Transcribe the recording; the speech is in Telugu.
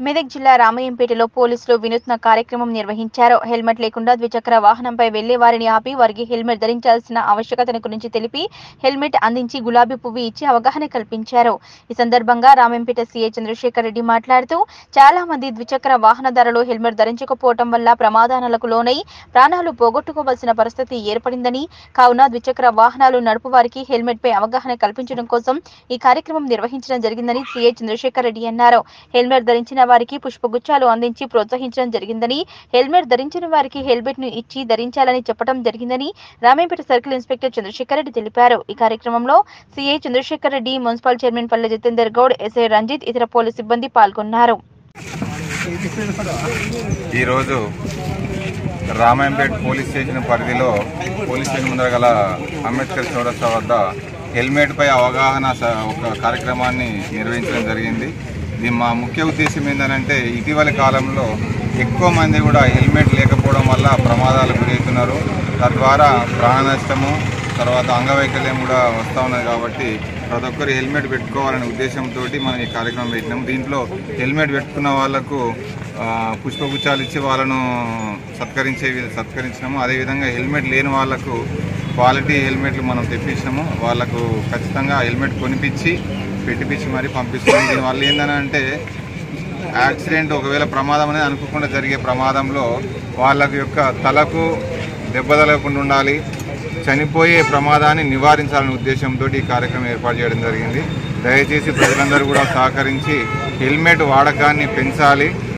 మెదక్ జిల్లా రామయ్యంపేటలో పోలీసులు వినూత్న కార్యక్రమం నిర్వహించారు హెల్మెట్ లేకుండా ద్విచక్ర వాహనంపై వెళ్లే వారిని ఆపి వారికి హెల్మెట్ ధరించాల్సిన ఆవశ్యకతను గురించి తెలిపి హెల్మెట్ అందించి గులాబీ పువ్వు ఇచ్చి అవగాహన కల్పించారు ఈ సందర్భంగా రామయ్యంపేట సీఐ చంద్రశేఖర్ రెడ్డి మాట్లాడుతూ చాలా మంది ద్విచక్ర వాహనదారులు హెల్మెట్ ధరించకపోవటం వల్ల ప్రమాదాలకు లోనై ప్రాణాలు పోగొట్టుకోవాల్సిన పరిస్థితి ఏర్పడిందని కావున ద్విచక్ర వాహనాలు నడుపు వారికి హెల్మెట్ పై అవగాహన కల్పించడం కోసం ఈ కార్యక్రమం నిర్వహించడం జరిగిందని సీఐ చంద్రశేఖర్ రెడ్డి అన్నారు హెల్మెట్ ధరించిన వారికి పుష్పగుచ్చాలు అందించి ప్రోత్సహించడం జరిగిందని హెల్మెట్ ధరించిన వారికి హెల్మెట్ ను ఇచ్చి ధరించాలని చెప్పడం జరిగిందని రామేపేట సర్కిల్ ఇన్స్పెక్టర్ చంద్రశేఖర్ రెడ్డి తెలిపారు ఈ కార్యక్రమంలో CI Chandrashekar Reddy municipal chairman Palle Jithender Goud SI Ranjith ఇతర పోలీసు సిబ్బంది పాల్గొన్నారు ఈరోజు రామాయంపేట్ పోలీస్ స్టేషన్ పరిధిలో పోలీస్ స్టేషన్ ముందర గల అంబేద్కర్ చౌరస్తా వద్ద హెల్మెట్ పై అవగాహన స- ఒక కార్యక్రమాన్ని నిర్వహించడం జరిగింది ఇది మా ముఖ్య ఉద్దేశం ఏంటంటే ఇటీవలి కాలంలో ఎక్కువ మంది కూడా హెల్మెట్ లేకపోవడం వల్ల ప్రమాదాలు గురవుతున్నారు తద్వారా ప్రాణ నష్టము తర్వాత అంగవైకల్యం కూడా వస్తూ ఉన్నది కాబట్టి ప్రతి ఒక్కరు హెల్మెట్ పెట్టుకోవాలనే ఉద్దేశంతో మనం ఈ కార్యక్రమం పెట్టినాం దీంట్లో హెల్మెట్ పెట్టుకున్న వాళ్ళకు ఆ, పుష్పగుచ్చాలు ఇచ్చి వాళ్ళను సత్కరించే వి- సత్కరించినాము అదేవిధంగా హెల్మెట్ లేని వాళ్ళకు క్వాలిటీ హెల్మెట్లు మనం తెప్పించినాము వాళ్ళకు ఖచ్చితంగా హెల్మెట్ కొనిపించి పెట్టిపించి మరీ పంపిస్తున్నాం దీనివల్ల ఏంటంటే యాక్సిడెంట్ ఒకవేళ ప్రమాదం అనేది అనుకోకుండా జరిగే ప్రమాదంలో వాళ్ళ యొక్క తలకు దెబ్బ తగలకుండా ఉండాలి చనిపోయే ప్రమాదాన్ని నివారించాలనే ఉద్దేశంతో ఈ కార్యక్రమం ఏర్పాటు చేయడం జరిగింది దయచేసి ప్రజలందరూ కూడా సహకరించి హెల్మెట్ వాడకాన్ని పెంచాలి